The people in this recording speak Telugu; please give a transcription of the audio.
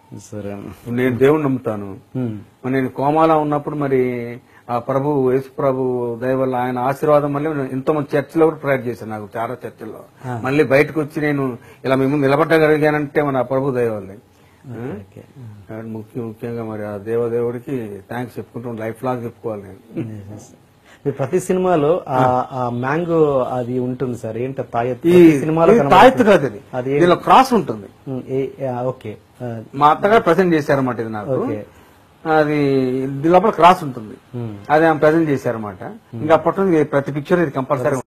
సరే నేను దేవుణ్ణి నమ్ముతాను ఉమ్. మరి నేను కోమాలో ఉన్నప్పుడు మరి ఆ ప్రభు యేసు ప్రభు దయ వల్ల ఆయన ఆశీర్వాదం వల్ల నేను ఎంతో మంది చర్చిలో కూడా ప్రేయర్ చేశాను నాకు చాలా చర్చిల్లో మళ్ళీ బయటకు వచ్చి నేను ఇలా మేము నిలబడగలిగానంటే మన ప్రభు దయ వల్లే ఆ? ఓకే కాబట్టి ముఖ్య ముఖ్యంగా మరి ఆ దేవదేవుడికి థ్యాంక్స్ చెప్పుకుంటూ లైఫ్ లాంగ్ చెప్పుకోవాలి నేను మీ ప్రతి సినిమాలో ఆ ఆ మ్యాంగో అది ఉంటుంది సార్ ఏంటి తాయెత్తు ఈ ప్రతి సినిమాలో ఇది కనబడుతుంది. తాయెత్తు కాదు ఇది అది దీనిలో క్రాస్ ఉంటుంది ఉమ్, ఏ- ఆ, ఓకే ఆ, మా అత్తగారు ప్రజెంట్ చేశారన్నమాట ఇది నాకు ఓకే. అది దీని లోపల క్రాస్ ఉంటుంది ఉమ్. అది ఆమె ప్రజెంట్ చేశారన్నమాట ఇంకా అప్పటి నుంచి ప్రతి పిక్చర్ ఇది కంపల్సరీ